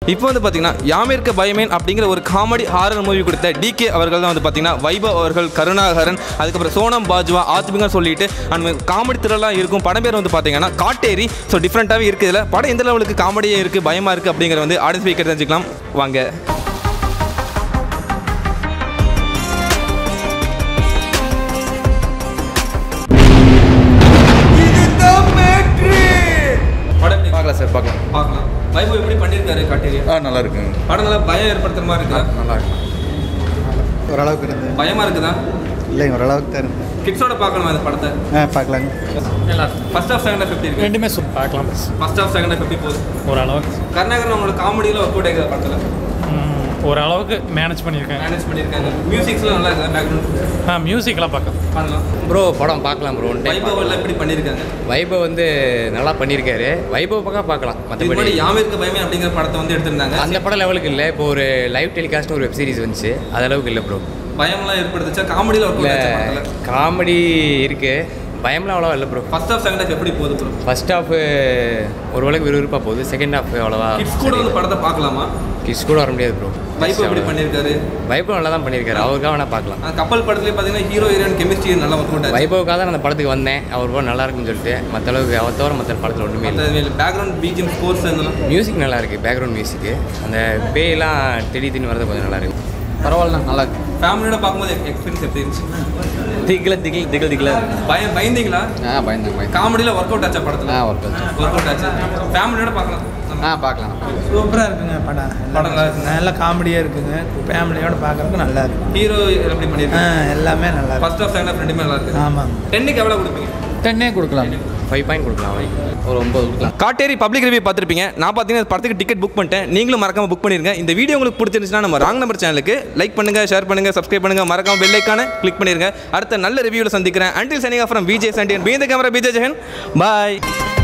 இப்போ வந்து பார்த்தீங்கன்னா யாமிருக்க பயமேன் அப்படிங்கிற ஒரு காமெடி ஹாரர் மூவி கொடுத்த டிகே அவர்கள் தான் வந்து பார்த்தீங்கன்னா வைபவ் அவர்கள் கருணாகரன் அதுக்கப்புறம் சோனம் பாஜ்வா ஆத்மிகா சொல்லிட்டு அந்த காமெடி திரளாக இருக்கும் படம் பேர் வந்து பார்த்தீங்கன்னா காட்டேரி ஸோ டிஃப்ரெண்ட்டாகவே இருக்குது இதில் படம் எந்த லெவலுக்கு காமெடியாக இருக்குது பயமாக இருக்குது அப்படிங்கிற வந்து ஆடியன்ஸ் ஸ்பீக்கர் தெரிஞ்சுக்கலாம் வாங்க படம் எப்படி பார்க்கலாம் சார் பார்க்கலாம் பார்க்கலாம் வைபவ் எப்படி பண்ணியிருக்காரு காட்டேரி ஆ நல்லா இருக்குங்க படம் நல்லா பயம் ஏற்படுத்துற மாதிரி இருக்கா நல்லா இருக்கு ஓரளவுக்கு இருந்து பயமா இருக்குதா இல்லைங்க ஓரளவுக்கு தான் இருந்து கிட்ஸோட பார்க்கணும் அந்த படத்தை ஆ பார்க்கலாங்க ஃபர்ஸ்ட் ஆஃப் செகண்ட் ஃபிஃப்டி இருக்கு ரெண்டுமே சூப்பர் பார்க்கலாம் ஃபர்ஸ்ட் ஆஃப் செகண்ட் ஃபிஃப்டி போகுது ஓரளவுக்கு கருணாகரன் அவங்களோட காமெடியில் ஒர்க் அவுட் ஆகுது படத்தில் ம், ஓரளவுக்கு மேனேஜ் பண்ணியிருக்கேன் மேனேஜ் பண்ணியிருக்காங்க மியூசிக்ஸ்லாம் நல்லா இருக்குது பேக்ரவுண்ட் ஆ மியூசிக்லாம் பார்க்கலாம் பண்ணலாம் ப்ரோ படம் பார்க்கலாம் ப்ரோ ஒன் டைம் வைபவ் எல்லாம் எப்படி பண்ணியிருக்காங்க வைபவ் வந்து நல்லா பண்ணியிருக்காரு வைபவ் பக்கம் பார்க்கலாம் இதுக்கு மற்றபடி முன்னாடி யாமிருக்க பயமே அப்படிங்கிற படத்தை வந்து எடுத்திருந்தாங்க அந்த படம் லெவலுக்கு இல்லை இப்போ ஒரு லைவ் டெலிகாஸ்ட் ஒரு வெப் சீரிஸ் வந்துச்சு அது அளவுக்கு இல்லை ப்ரோ பயம்லாம் ஏற்படுத்துச்சா காமெடியில் ஒர்க் இல்லை அவுட் ஆச்சு படத்தில் காமெடி இருக்குது பயம்லாம் அவ்வளோவா இல்லை ப்ரோ ஃபர்ஸ்ட் ஆஃப் செகண்ட் எப்படி போகுது ப்ரோ ஃபர்ஸ்ட் ஹாஃப் ஓரளவுக்கு விறுவிறுப்பாக போகுது செகண்ட் ஹாஃப் அவ்வளோவா கிட்ஸ் கூட வந்து படத்தை பார்க்கலாமா கிஸ் கூட வர முடியாது ப்ரோ வைபவ் எப்படி பண்ணியிருக்காரு வைபவ் நல்லா தான் பண்ணியிருக்காரு அவருக்காக வேணால் பார்க்கலாம் அந்த கப்பல் படத்துலேயே பார்த்தீங்கன்னா ஹீரோ ஹீரோயின் கெமிஸ்ட்ரி நல்லா ஒர்க் அவுட் ஆச்சு வைபவுக்காக தான் நான் அந்த படத்துக்கு வந்தேன் அவர் படம் நல்லா இருக்குன்னு சொல்லிட்டு மற்ற அளவுக்கு அவர் தவிர மற்ற படத்தில் ஒன்றுமே இல்லை அந்த பேக்ரவுண்ட் பிஜிஎம் ஸ்கோர்ஸ் இதெல்லாம் மியூசிக் நல்லா இருக்கு பேக்ரவுண்ட் மியூசிக்கு அந்த பேயெல்லாம் திடீர் திடீர்னு வரது கொஞ்சம் நல்லா இருக்கு பரவாயில்ல நல்லா இருக்கு ஃபேமிலியோட பார்க்கும்போது எக்ஸ்பீரியன்ஸ் எப்படி இருந்துச்சு திகில திகில் திகில் திகில பயம் பயந்தீங்களா ஆ பயந்தாங்க பயந்து காமெடியில் ஒர்க் அவுட் ஆச்சா படத்தில் ஆ ஒர்க் ஆச்சு ஒர்க் அவுட் ஆச்சு ஃபேமிலியோட பார்க்கலாம் ஆ பார்க்கலாம் சூப்பராக இருக்குங்க படம் படம் நல்லா இருக்குங்க. நல்ல காமெடியாக இருக்குங்க ஃபேமிலியோட பார்க்கறதுக்கு நல்லா இருக்கு ஹீரோ எப்படி ஆ பண்ணியிருக்காங்க எல்லாமே நல்லா இருக்கு ஃபர்ஸ்ட் ஆஃப் செகண்ட் ஆஃப் ரெண்டுமே நல்லா இருக்கு ஆமாங்க டென்னுக்கு எவ்வளோ கொடுப்பீங்க டென்னே கொடுக்கலாம் ஃபைவ் பாயிண்ட் கொடுக்கலாம் வை ஒரு ஒம்பது கொடுக்கலாம் காட்டேரி பப்ளிக் ரிவ்யூ பார்த்துருப்பீங்க நான் பார்த்தீங்கன்னா இந்த படத்துக்கு டிக்கெட் புக் பண்ணிட்டேன் நீங்களும் மறக்காம புக் பண்ணிருங்க இந்த வீடியோ உங்களுக்கு பிடிச்சிருந்துச்சுன்னா நம்ம ராங் நம்பர் சேனலுக்கு லைக் பண்ணுங்க ஷேர் பண்ணுங்க சப்ஸ்கிரைப் பண்ணுங்க மறக்காம பெல் ஐக்கான கிளிக் பண்ணிருங்க அடுத்த நல்ல ரிவ்யூவில் சந்திக்கிறேன் அண்டில் சனிங் ஃப்ரம் விஜய் சண்டியன் பீந்த கேமரா விஜய் ஜெகன் பாய்